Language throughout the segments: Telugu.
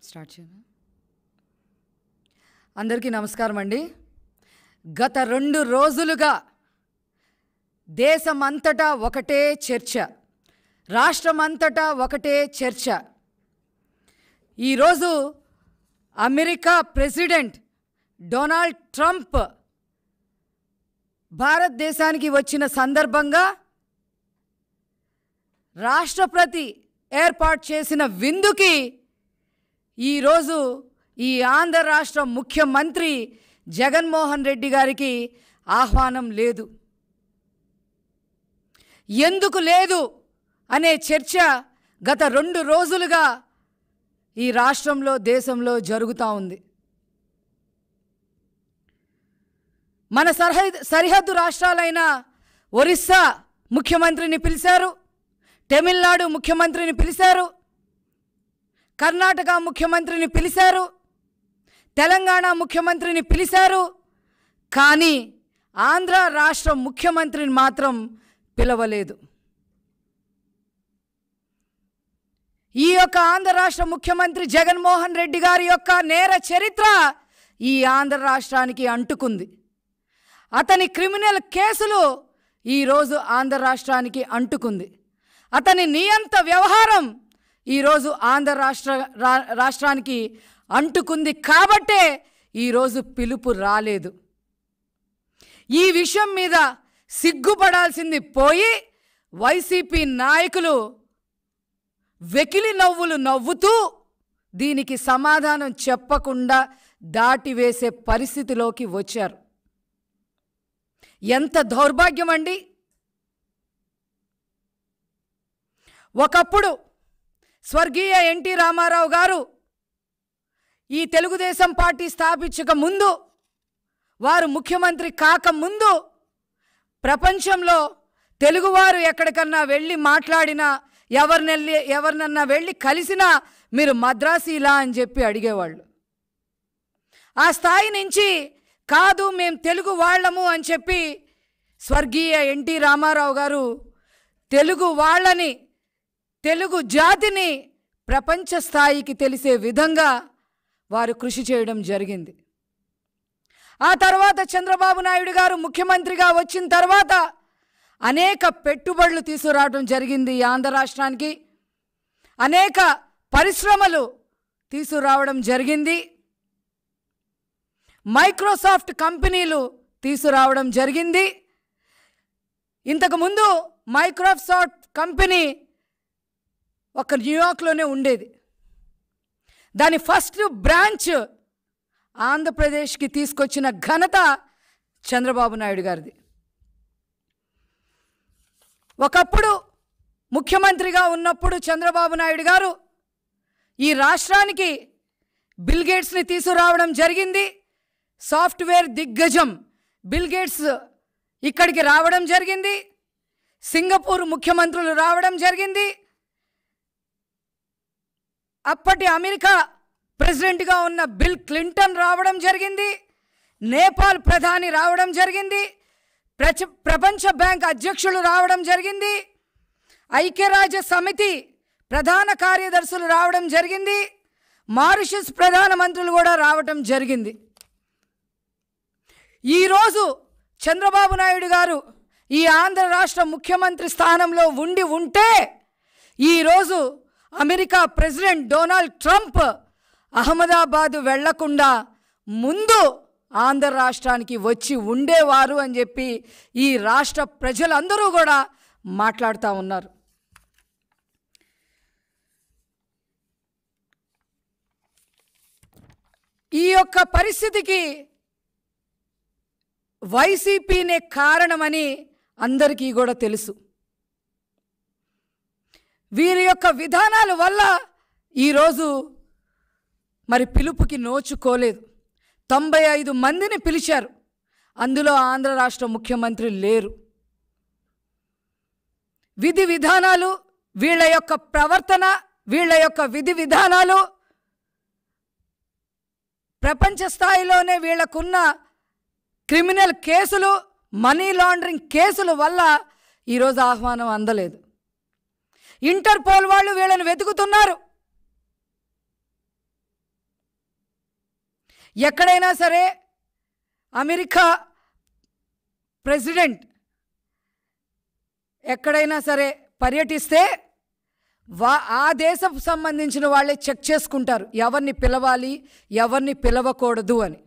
స్టార్ట్ చేయనా అందరికీ నమస్కారం అండి గత రెండు రోజులుగా దేశమంతటా ఒకటే చర్చ రాష్ట్రమంతటా ఒకటే చర్చ ఈరోజు అమెరికా ప్రెసిడెంట్ డొనాల్డ్ ట్రంప్ భారతదేశానికి వచ్చిన సందర్భంగా రాష్ట్రపతి ఏర్పాటు చేసిన విందుకి ఈరోజు ఈ ఆంధ్ర రాష్ట్ర ముఖ్యమంత్రి జగన్మోహన్ రెడ్డి గారికి ఆహ్వానం లేదు ఎందుకు లేదు అనే చర్చ గత రెండు రోజులుగా ఈ రాష్ట్రంలో దేశంలో జరుగుతూ ఉంది మన సరిహద్దు సరిహద్దు రాష్ట్రాలైన ఒరిస్సా ముఖ్యమంత్రిని పిలిచారు తమిళనాడు ముఖ్యమంత్రిని పిలిచారు కర్ణాటక ముఖ్యమంత్రిని పిలిచారు తెలంగాణ ముఖ్యమంత్రిని పిలిచారు కానీ ఆంధ్ర రాష్ట్ర ముఖ్యమంత్రిని మాత్రం పిలవలేదు ఈ యొక్క ఆంధ్ర రాష్ట్ర ముఖ్యమంత్రి జగన్మోహన్ రెడ్డి గారి యొక్క నేర చరిత్ర ఈ ఆంధ్ర రాష్ట్రానికి అంటుకుంది అతని క్రిమినల్ కేసులు ఈరోజు ఆంధ్ర రాష్ట్రానికి అంటుకుంది అతని నియంత వ్యవహారం ఈరోజు ఆంధ్ర రాష్ట్ర రా- రాష్ట్రానికి అంటుకుంది కాబట్టే ఈరోజు పిలుపు రాలేదు ఈ విషయం మీద సిగ్గుపడాల్సింది పోయి వైసీపీ నాయకులు వెకిలి నవ్వులు నవ్వుతూ దీనికి సమాధానం చెప్పకుండా దాటివేసే పరిస్థితిలోకి వచ్చారు ఎంత దౌర్భాగ్యం అండి ఒకప్పుడు స్వర్గీయ ఎన్టీ రామారావు గారు ఈ తెలుగుదేశం పార్టీ స్థాపించక ముందు వారు ముఖ్యమంత్రి కాక ముందు ప్రపంచంలో తెలుగువారు ఎక్కడికన్నా వెళ్ళి మాట్లాడినా ఎవరినెళ్ళి ఎవరినన్నా వెళ్ళి కలిసినా మీరు మద్రాసీలా అని చెప్పి అడిగేవాళ్ళు ఆ స్థాయి నుంచి కాదు మేము తెలుగు వాళ్ళము అని చెప్పి స్వర్గీయ ఎన్టీ రామారావు గారు తెలుగు వాళ్ళని తెలుగు జాతిని ప్రపంచ స్థాయికి తెలిసే విధంగా వారు కృషి చేయడం జరిగింది ఆ తర్వాత చంద్రబాబు నాయుడు గారు ముఖ్యమంత్రిగా వచ్చిన తర్వాత అనేక పెట్టుబడులు తీసుకురావడం జరిగింది ఈ ఆంధ్ర రాష్ట్రానికి అనేక పరిశ్రమలు తీసుకురావడం జరిగింది మైక్రోసాఫ్ట్ కంపెనీలు తీసుకురావడం జరిగింది ఇంతకుముందు మైక్రోసాఫ్ట్ కంపెనీ ఒక న్యూయార్క్లోనే ఉండేది దాని ఫస్ట్ బ్రాంచ్ ఆంధ్రప్రదేశ్కి తీసుకొచ్చిన ఘనత చంద్రబాబు నాయుడు గారిది ఒకప్పుడు ముఖ్యమంత్రిగా ఉన్నప్పుడు చంద్రబాబు నాయుడు గారు ఈ రాష్ట్రానికి బిల్ గేట్స్ని తీసుకురావడం జరిగింది సాఫ్ట్వేర్ దిగ్గజం బిల్ గేట్స్ ఇక్కడికి రావడం జరిగింది సింగపూర్ ముఖ్యమంత్రులు రావడం జరిగింది అప్పటి అమెరికా ప్రెసిడెంట్గా ఉన్న బిల్ క్లింటన్ రావడం జరిగింది నేపాల్ ప్రధాని రావడం జరిగింది ప్రచ ప్రపంచ బ్యాంక్ అధ్యక్షులు రావడం జరిగింది ఐక్యరాజ్య సమితి ప్రధాన కార్యదర్శులు రావడం జరిగింది మారిషస్ ప్రధానమంత్రులు కూడా రావడం జరిగింది ఈరోజు చంద్రబాబు నాయుడు గారు ఈ ఆంధ్ర రాష్ట్ర ముఖ్యమంత్రి స్థానంలో ఉండి ఉంటే ఈరోజు America president Donald Trump Ahmedabad వెళ్లకుండా ముందు ఆంధ్ర రాష్ట్రానికి వచ్చి ఉండేవారు అని చెప్పి ఈ రాష్ట్ర ప్రజలందరూ కూడా మాట్లాడుతూ ఉన్నారు ఈ యొక్క పరిస్థితికి వైసీపీనే కారణమని అందరికీ కూడా తెలుసు వీరి యొక్క విధానాల వల్ల ఈరోజు మరి పిలుపుకి నోచుకోలేదు తొంభై ఐదు మందిని పిలిచారు అందులో ఆంధ్ర రాష్ట్ర ముఖ్యమంత్రి లేరు విధి విధానాలు వీళ్ళ యొక్క ప్రవర్తన వీళ్ళ యొక్క విధి విధానాలు ప్రపంచ స్థాయిలోనే వీళ్ళకున్న క్రిమినల్ కేసులు మనీ లాండరింగ్ కేసుల వల్ల ఈరోజు ఆహ్వానం అందలేదు ఇంటర్పోల్ వాళ్ళు వీళ్ళని వెతుకుతున్నారు ఎక్కడైనా సరే అమెరికా ప్రెసిడెంట్ ఎక్కడైనా సరే పర్యటిస్తే వా ఆ దేశం సంబంధించిన వాళ్ళే చెక్ చేసుకుంటారు ఎవరిని పిలవాలి ఎవరిని పిలవకూడదు అని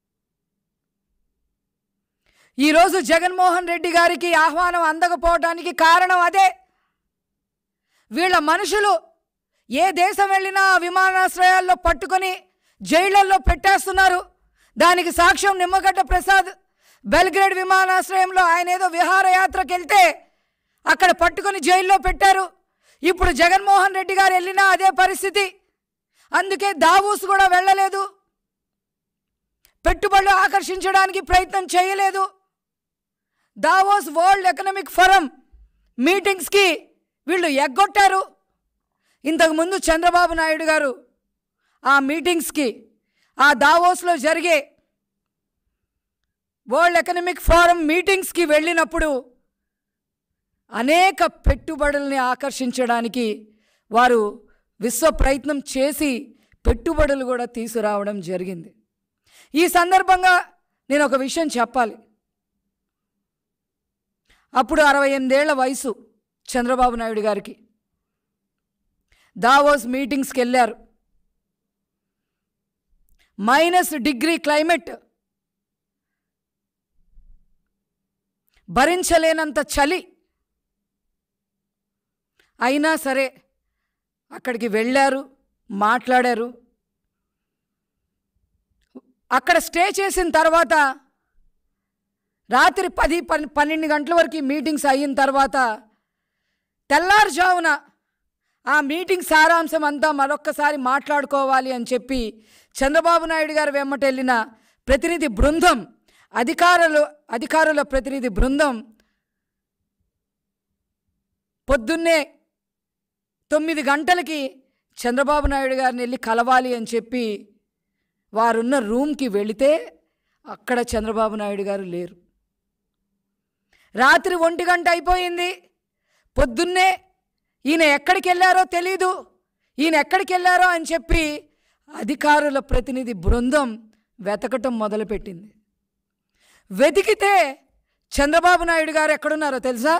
ఈరోజు జగన్మోహన్ రెడ్డి గారికి ఆహ్వానం అందకపోవడానికి కారణం అదే వీళ్ళ మనుషులు ఏ దేశం వెళ్ళినా ఆ విమానాశ్రయాల్లో పట్టుకొని జైళ్లలో పెట్టేస్తున్నారు దానికి సాక్ష్యం నిమ్మగడ్డ ప్రసాద్ బెల్గ్రేడ్ విమానాశ్రయంలో ఆయన ఏదో విహారయాత్రకు వెళ్తే అక్కడ పట్టుకొని జైల్లో పెట్టారు ఇప్పుడు జగన్మోహన్ రెడ్డి గారు వెళ్ళినా అదే పరిస్థితి అందుకే దావూస్ కూడా వెళ్ళలేదు పెట్టుబడులు ఆకర్షించడానికి ప్రయత్నం చేయలేదు దావోస్ వరల్డ్ ఎకనామిక్ ఫోరం మీటింగ్స్కి వీళ్ళు ఎగ్గొట్టారు ఇంతకుముందు చంద్రబాబు నాయుడు గారు ఆ మీటింగ్స్కి ఆ దావోస్లో జరిగే వరల్డ్ ఎకనామిక్ ఫోరం మీటింగ్స్కి వెళ్ళినప్పుడు అనేక పెట్టుబడుల్ని ఆకర్షించడానికి వారు విశ్వ ప్రయత్నం చేసి పెట్టుబడులు కూడా తీసుకురావడం జరిగింది ఈ సందర్భంగా నేను ఒక విషయం చెప్పాలి అప్పుడు అరవై ఎనిమిదేళ్ల వయసు చంద్రబాబు నాయుడు గారికి దావోస్ మీటింగ్స్కి వెళ్ళారు మైనస్ డిగ్రీ క్లైమేట్ భరించలేనంత చలి అయినా సరే అక్కడికి వెళ్ళారు మాట్లాడారు అక్కడ స్టే చేసిన తర్వాత రాత్రి పది పన్ పన్నెండు గంటల వరకు మీటింగ్స్ అయిన తర్వాత తెల్లారుజామున ఆ మీటింగ్ సారాంశం అంతా మరొక్కసారి మాట్లాడుకోవాలి అని చెప్పి చంద్రబాబు నాయుడు గారు వెమ్మట వెళ్ళిన ప్రతినిధి బృందం అధికారులు అధికారుల ప్రతినిధి బృందం పొద్దున్నే తొమ్మిది గంటలకి చంద్రబాబు నాయుడు గారిని వెళ్ళి కలవాలి అని చెప్పి వారున్న రూమ్కి వెళితే అక్కడ చంద్రబాబు నాయుడు గారు లేరు రాత్రి ఒంటి గంట అయిపోయింది పొద్దున్నే ఈయన ఎక్కడికి వెళ్ళారో తెలీదు ఈయన ఎక్కడికి వెళ్ళారో అని చెప్పి అధికారుల ప్రతినిధి బృందం వెతకటం మొదలుపెట్టింది వెతికితే చంద్రబాబు నాయుడు గారు ఎక్కడున్నారో తెలుసా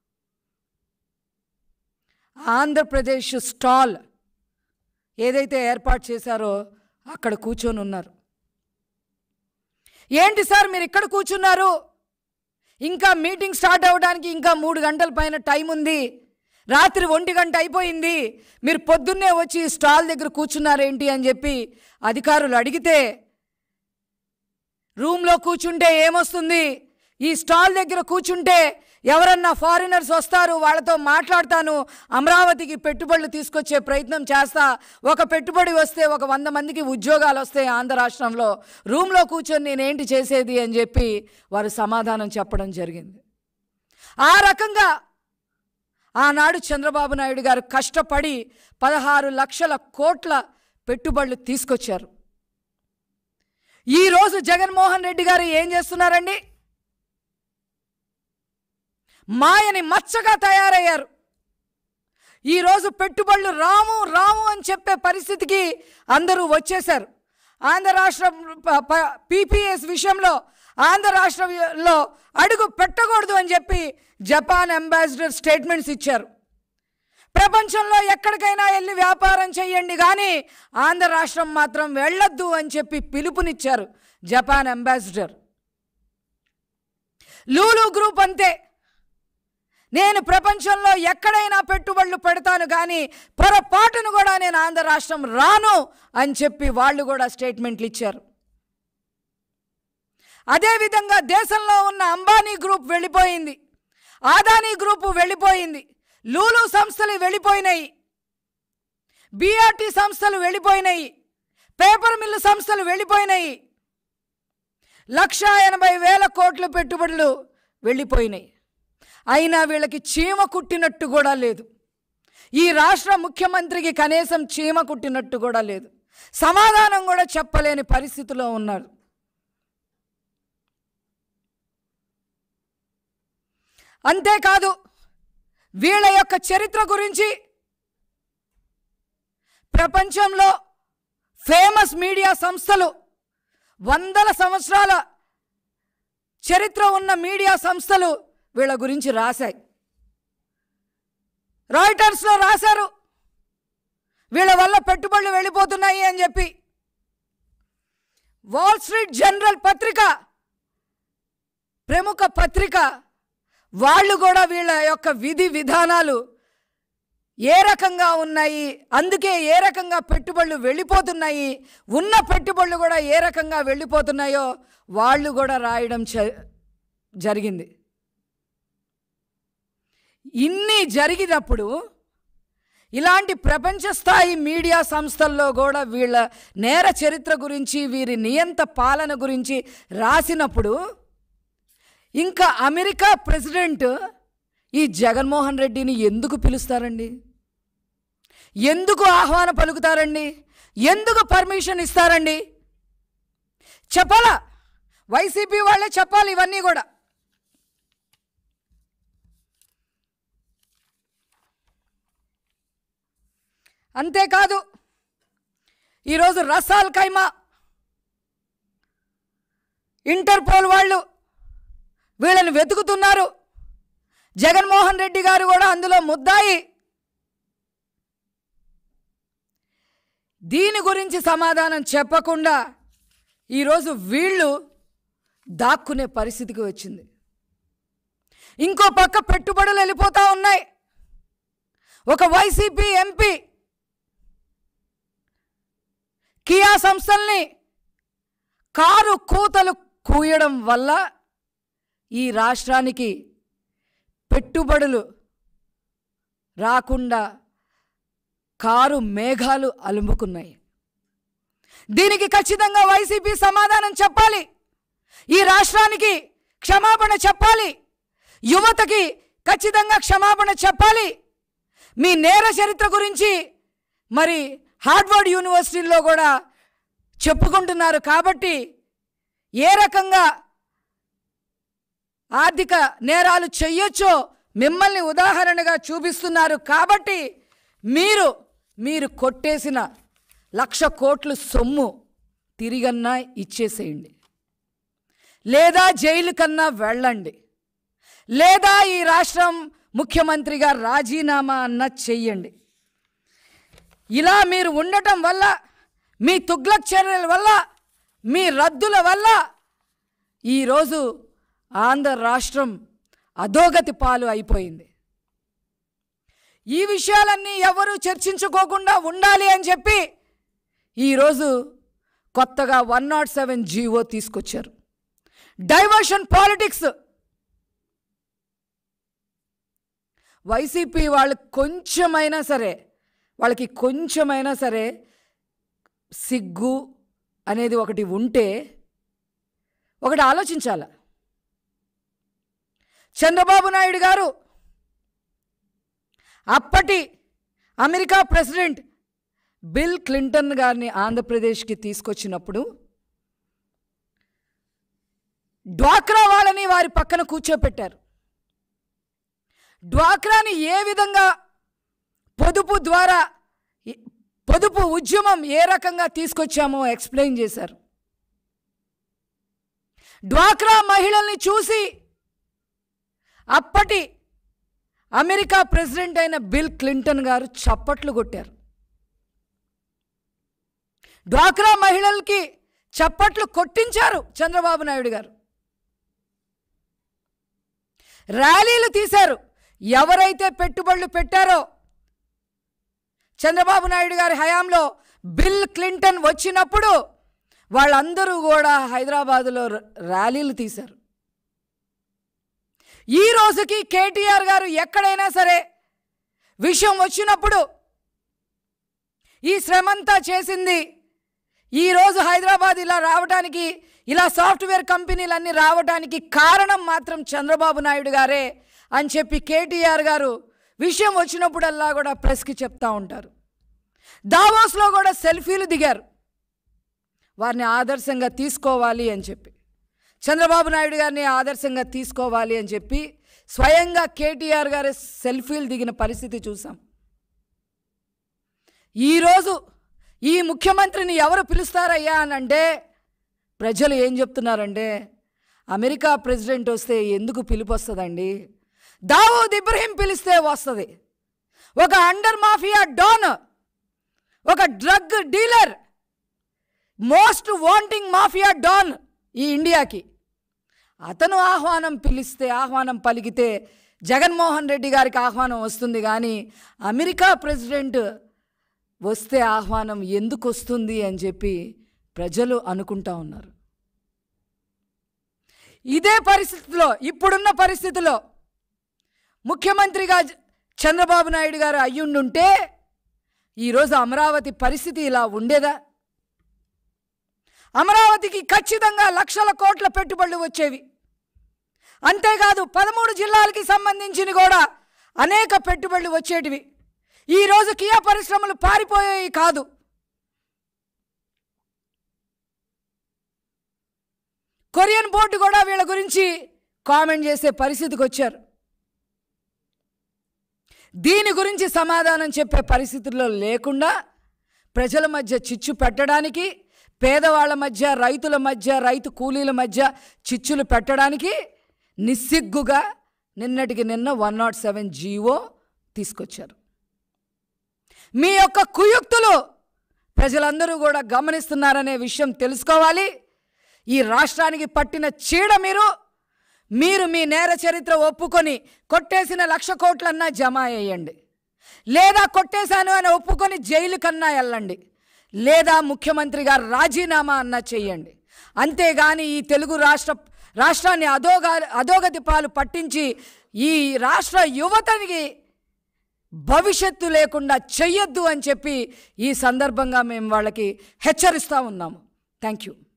ఆంధ్రప్రదేశ్ స్టాల్ ఏదైతే ఏర్పాటు చేశారో అక్కడ కూర్చొని ఉన్నారు ఏంటి సార్ మీరు ఇక్కడ కూర్చున్నారు ఇంకా మీటింగ్ స్టార్ట్ అవ్వడానికి ఇంకా మూడు గంటల పైన టైం ఉంది రాత్రి ఒంటి గంట అయిపోయింది మీరు పొద్దున్నే వచ్చి స్టాల్ దగ్గర కూర్చున్నారేంటి అని చెప్పి అధికారులు అడిగితే రూమ్లో కూర్చుంటే ఏమొస్తుంది ఈ స్టాల్ దగ్గర కూర్చుంటే ఎవరన్నా ఫారినర్స్ వస్తారు వాళ్ళతో మాట్లాడతాను అమరావతికి పెట్టుబడులు తీసుకొచ్చే ప్రయత్నం చేస్తా ఒక పెట్టుబడి వస్తే ఒక వంద మందికి ఉద్యోగాలు వస్తాయి ఆంధ్ర రాష్ట్రంలో రూమ్లో కూర్చొని నేనేంటి చేసేది అని చెప్పి వారు సమాధానం చెప్పడం జరిగింది ఆ రకంగా ఆనాడు చంద్రబాబు నాయుడు గారు కష్టపడి పదహారు లక్షల కోట్ల పెట్టుబడులు తీసుకొచ్చారు ఈరోజు జగన్మోహన్ రెడ్డి గారు ఏం చేస్తున్నారండి మాయని మచ్చగా తయారయ్యారు ఈరోజు పెట్టుబడులు రాము రాము అని చెప్పే పరిస్థితికి అందరూ వచ్చేశారు ఆంధ్ర రాష్ట్ర పీపీఎస్ విషయంలో ఆంధ్ర రాష్ట్రంలో అడుగు పెట్టకూడదు అని చెప్పి జపాన్ అంబాసిడర్ స్టేట్మెంట్స్ ఇచ్చారు ప్రపంచంలో ఎక్కడికైనా వెళ్ళి వ్యాపారం చేయండి కానీ ఆంధ్ర రాష్ట్రం మాత్రం వెళ్ళొద్దు అని చెప్పి పిలుపునిచ్చారు జపాన్ అంబాసిడర్ లూలు గ్రూప్ అంతే నేను ప్రపంచంలో ఎక్కడైనా పెట్టుబడులు పెడతాను కానీ పొరపాటును కూడా నేను ఆంధ్ర రాష్ట్రం రాను అని చెప్పి వాళ్ళు కూడా స్టేట్మెంట్లు ఇచ్చారు అదేవిధంగా దేశంలో ఉన్న అంబానీ గ్రూప్ వెళ్ళిపోయింది ఆదానీ గ్రూపు వెళ్ళిపోయింది లూలు సంస్థలు వెళ్ళిపోయినాయి బీఆర్టీ సంస్థలు వెళ్ళిపోయినాయి పేపర్ మిల్లు సంస్థలు వెళ్ళిపోయినాయి లక్ష ఎనభై వేల కోట్ల పెట్టుబడులు వెళ్ళిపోయినాయి అయినా వీళ్ళకి చీమ కుట్టినట్టు కూడా లేదు ఈ రాష్ట్ర ముఖ్యమంత్రికి కనీసం చీమ కుట్టినట్టు కూడా లేదు సమాధానం కూడా చెప్పలేని పరిస్థితిలో ఉన్నారు అంతేకాదు వీళ్ళ యొక్క చరిత్ర గురించి ప్రపంచంలో ఫేమస్ మీడియా సంస్థలు వందల సంవత్సరాల చరిత్ర ఉన్న మీడియా సంస్థలు వీళ్ళ గురించి రాశాయి రాయిటర్స్లో రాశారు వీళ్ళ వల్ల పెట్టుబడులు వెళ్ళిపోతున్నాయి అని చెప్పి వాల్ స్ట్రీట్ జనరల్ పత్రిక ప్రముఖ పత్రిక వాళ్ళు కూడా వీళ్ళ యొక్క విధి విధానాలు ఏ రకంగా ఉన్నాయి అందుకే ఏ రకంగా పెట్టుబడులు వెళ్ళిపోతున్నాయి ఉన్న పెట్టుబడులు కూడా ఏ రకంగా వెళ్ళిపోతున్నాయో వాళ్ళు కూడా రాయడం చ- జరిగింది ఇన్ని జరిగినప్పుడు ఇలాంటి ప్రపంచ స్థాయి మీడియా సంస్థల్లో కూడా వీళ్ళ నేర చరిత్ర గురించి వీరి నియంత పాలన గురించి రాసినప్పుడు ఇంకా అమెరికా ప్రెసిడెంట్ ఈ జగన్మోహన్ రెడ్డిని ఎందుకు పిలుస్తారండి ఎందుకు ఆహ్వాన పలుకుతారండి ఎందుకు పర్మిషన్ ఇస్తారండి చెప్పాలా వైసీపీ వాళ్ళే చెప్పాలి ఇవన్నీ కూడా అంతేకాదు ఈరోజు రసాల్ ఖైమా ఇంటర్పోల్ వాళ్ళు వీళ్ళని వెతుకుతున్నారు జగన్మోహన్ రెడ్డి గారు కూడా అందులో ముద్దాయి దీని గురించి సమాధానం చెప్పకుండా ఈరోజు వీళ్ళు దాక్కునే పరిస్థితికి వచ్చింది ఇంకో పక్క పెట్టుబడులు వెళ్ళిపోతూ ఉన్నాయి ఒక వైసీపీ ఎంపీ కియా సంస్థల్ని కారు కూతలు కూయడం వల్ల ఈ రాష్ట్రానికి పెట్టుబడులు రాకుండా కారు మేఘాలు అలుముకున్నాయి దీనికి ఖచ్చితంగా వైసీపీ సమాధానం చెప్పాలి ఈ రాష్ట్రానికి క్షమాపణ చెప్పాలి యువతకి ఖచ్చితంగా క్షమాపణ చెప్పాలి మీ నేర చరిత్ర గురించి మరి హార్డ్వర్డ్ యూనివర్సిటీలో కూడా చెప్పుకుంటున్నారు కాబట్టి ఏ రకంగా ఆర్థిక నేరాలు చెయ్యొచ్చో మిమ్మల్ని ఉదాహరణగా చూపిస్తున్నారు కాబట్టి మీరు మీరు కొట్టేసిన లక్ష కోట్ల సొమ్ము తిరిగన్నా ఇచ్చేసేయండి లేదా జైలు కన్నా వెళ్ళండి లేదా ఈ రాష్ట్రం ముఖ్యమంత్రిగా రాజీనామా అన్న చెయ్యండి ఇలా మీరు ఉండటం వల్ల మీ తుగ్లక్ చర్యల వల్ల మీ రద్దుల వల్ల ఈరోజు ఆంధ్ర రాష్ట్రం అధోగతి పాలు అయిపోయింది ఈ విషయాలన్నీ ఎవరు చర్చించుకోకుండా ఉండాలి అని చెప్పి ఈరోజు కొత్తగా వన్ నాట్ సెవెన్ జీవో తీసుకొచ్చారు డైవర్షన్ పాలిటిక్స్ వైసీపీ వాళ్ళు కొంచెమైనా సరే వాళ్ళకి కొంచెమైనా సరే సిగ్గు అనేది ఒకటి ఉంటే ఒకటి ఆలోచించాల చంద్రబాబు నాయుడు గారు అప్పటి అమెరికా ప్రెసిడెంట్ బిల్ క్లింటన్ గారిని ఆంధ్రప్రదేశ్కి తీసుకొచ్చినప్పుడు డ్వాక్రా వాళ్ళని వారి పక్కన కూర్చోపెట్టారు డ్వాక్రాని ఏ విధంగా పొదుపు ద్వారా ఈ- పొదుపు ఉద్యమం ఏ రకంగా తీసుకొచ్చామో ఎక్స్ప్లెయిన్ చేశారు డ్వాక్రా మహిళల్ని చూసి అప్పటి అమెరికా ప్రెసిడెంట్ అయిన బిల్ క్లింటన్ గారు చప్పట్లు కొట్టారు డ్వాక్రా మహిళలకి చప్పట్లు కొట్టించారు చంద్రబాబు నాయుడు గారు ర్యాలీలు తీశారు ఎవరైతే పెట్టుబడులు పెట్టారో చంద్రబాబు నాయుడు గారి హయాంలో బిల్ క్లింటన్ వచ్చినప్పుడు వాళ్ళందరూ కూడా హైదరాబాదులో ర- ర్యాలీలు తీశారు ఈ రోజుకి కేటీఆర్ గారు ఎక్కడైనా సరే విషయం వచ్చినప్పుడు ఈ శ్రమంతా చేసింది ఈరోజు హైదరాబాద్ ఇలా రావడానికి ఇలా సాఫ్ట్వేర్ కంపెనీలన్నీ రావడానికి కారణం మాత్రం చంద్రబాబు నాయుడు గారే అని చెప్పి కేటీఆర్ గారు విషయం వచ్చినప్పుడల్లా కూడా ప్రెస్కి చెప్తా ఉంటారు దావోస్లో కూడా సెల్ఫీలు దిగారు వారిని ఆదర్శంగా తీసుకోవాలి అని చెప్పి చంద్రబాబు నాయుడు గారిని ఆదర్శంగా తీసుకోవాలి అని చెప్పి స్వయంగా కేటీఆర్ గారి సెల్ఫీలు దిగిన పరిస్థితి చూసాం ఈరోజు ఈ ముఖ్యమంత్రిని ఎవరు పిలుస్తారయ్యా అని అంటే ప్రజలు ఏం చెప్తున్నారంటే అమెరికా ప్రెసిడెంట్ వస్తే ఎందుకు పిలుపు వస్తుందండి దావూద్ ఇబ్రహీం పిలిస్తే వస్తుంది ఒక అండర్ మాఫియా డాన్ ఒక drug dealer most wanting mafia don ఈ ఇండియాకి అతను ఆహ్వానం పిలిస్తే ఆహ్వానం పలికితే జగన్మోహన్ రెడ్డి గారికి ఆహ్వానం వస్తుంది కానీ అమెరికా ప్రెసిడెంట్ వస్తే ఆహ్వానం ఎందుకు వస్తుంది అని చెప్పి ప్రజలు అనుకుంటా ఉన్నారు ఇదే పరిస్థితిలో ఇప్పుడున్న పరిస్థితిలో ముఖ్యమంత్రిగా జ- చంద్రబాబు నాయుడు గారు అయ్యుండుంటే ఈరోజు అమరావతి పరిస్థితి ఇలా ఉండేదా అమరావతికి ఖచ్చితంగా లక్షల కోట్ల పెట్టుబడులు వచ్చేవి అంతేకాదు పదమూడు జిల్లాలకి సంబంధించిన కూడా అనేక పెట్టుబడులు వచ్చేటివి ఈరోజు కియా పరిశ్రమలు పారిపోయాయి కాదు కొరియన్ బోర్డు కూడా వీళ్ళ గురించి కామెంట్ చేసే పరిస్థితికి వచ్చారు దీని గురించి సమాధానం చెప్పే పరిస్థితుల్లో లేకుండా ప్రజల మధ్య చిచ్చు పెట్టడానికి పేదవాళ్ళ మధ్య రైతుల మధ్య రైతు కూలీల మధ్య చిచ్చులు పెట్టడానికి నిస్సిగ్గుగా నిన్నటికి నిన్న వన్ నాట్ సెవెన్ జీవో తీసుకొచ్చారు మీ యొక్క కుయుక్తులు ప్రజలందరూ కూడా గమనిస్తున్నారనే విషయం తెలుసుకోవాలి ఈ రాష్ట్రానికి పట్టిన చీడ మీరు మీరు మీ నేర చరిత్ర ఒప్పుకొని కొట్టేసిన లక్ష కోట్లన్నా జమ అయ్యండి లేదా కొట్టేశాను అని ఒప్పుకొని జైలు కన్నా వెళ్ళండి లేదా ముఖ్యమంత్రి గారు రాజీనామా అన్నా చెయ్యండి అంతేగాని ఈ తెలుగు రాష్ట్ర రాష్ట్రాన్ని అధోగా అధోగతి పాలు పట్టించి ఈ రాష్ట్ర యువతనికి భవిష్యత్తు లేకుండా చెయ్యొద్దు అని చెప్పి ఈ సందర్భంగా మేము వాళ్ళకి హెచ్చరిస్తూ ఉన్నాము థ్యాంక్ యూ